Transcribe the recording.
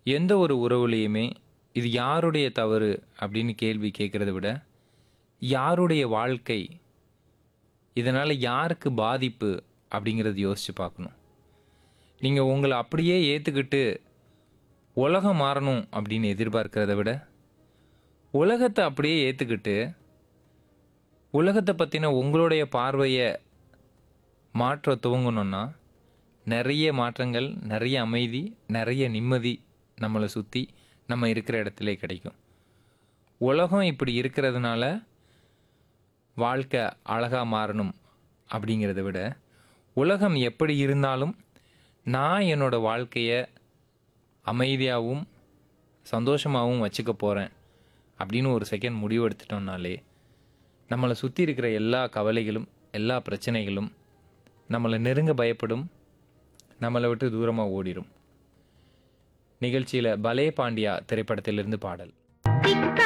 எந்த ஒரு உறவுலையுமே இது யாருடைய தவறு அப்படின்னு கேள்வி கேட்குறத விட யாருடைய வாழ்க்கை இதனால் யாருக்கு பாதிப்பு அப்படிங்கிறது யோசித்து பார்க்கணும் நீங்கள் உங்களை அப்படியே ஏற்றுக்கிட்டு உலகம் மாறணும் அப்படின்னு எதிர்பார்க்கிறத விட உலகத்தை அப்படியே ஏற்றுக்கிட்டு உலகத்தை பற்றின உங்களுடைய பார்வையை மாற்ற துவங்கணும்னா நிறைய மாற்றங்கள் நிறைய அமைதி நிறைய நிம்மதி நம்மளை சுற்றி நம்ம இருக்கிற இடத்துல கிடைக்கும் உலகம் இப்படி இருக்கிறதுனால வாழ்க்கை அழகாக மாறணும் அப்படிங்கிறத விட உலகம் எப்படி இருந்தாலும் நான் என்னோட வாழ்க்கையை அமைதியாகவும் சந்தோஷமாகவும் வச்சுக்க போகிறேன் அப்படின்னு ஒரு செகண்ட் முடிவு எடுத்துட்டோம்னாலே நம்மளை சுற்றி இருக்கிற எல்லா கவலைகளும் எல்லா பிரச்சனைகளும் நம்மளை நெருங்க பயப்படும் நம்மளை விட்டு தூரமாக ஓடிடும் நிகழ்ச்சியில் பலே பாண்டியா திரைப்படத்திலிருந்து பாடல்